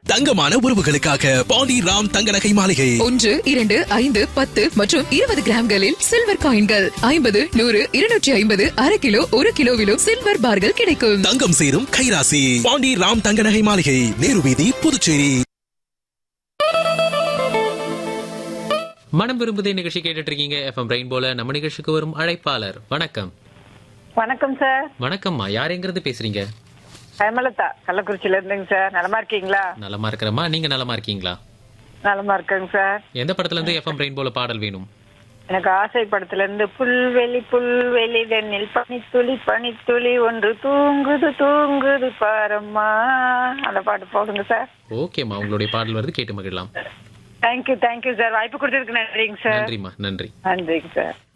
தங்கமான உறவுகளுக்காக பாண்டி ராம் தங்க நகை மாளிகை ஒன்று இரண்டு ஐந்து பத்து மற்றும் இருபது கிராம்களில் சில்வர் காயின்கள் ஐம்பது நூறு இருநூற்றி ஐம்பது அரை கிலோ ஒரு கிலோவிலும் சில்வர் பார்கள் கிடைக்கும் தங்கம் சேரும் கைராசி பாண்டி ராம் தங்க நகை மாளிகை நேரு வீதி புதுச்சேரி மனம் விரும்புதே நிகழ்ச்சி கேட்டுட்டு இருக்கீங்க எஃப்எம் ரெயின்போல நம்ம நிகழ்ச்சிக்கு வரும் அழைப்பாளர் வணக்கம் வணக்கம் சார் வணக்கம்மா யார் எங்கிருந்து பேசுறீங்க ஹேமலதா கள்ளக்குறிச்சியில இருந்துங்க சார் நலமா இருக்கீங்களா நலமா இருக்கிறமா நீங்க நலமா இருக்கீங்களா நலமா இருக்கேங்க சார் எந்த படத்துல இருந்து எஃப்எம் ரெயின்போல பாடல் வேணும் எனக்கு ஆசை படத்துல இருந்து புல்வெளி புல்வெளி வெண்ணில் பனித்துளி பனித்துளி ஒன்று தூங்குது தூங்குது பாரம்மா அந்த பாட்டு போடுங்க சார் ஓகேம்மா உங்களுடைய பாடல் வருது கேட்டு மகிழலாம் தேங்க்யூ தேங்க்யூ சார் வாய்ப்பு கொடுத்ததுக்கு நன்றிங்க சார் நன்றிம்மா நன்றி நன்றிங்க சார்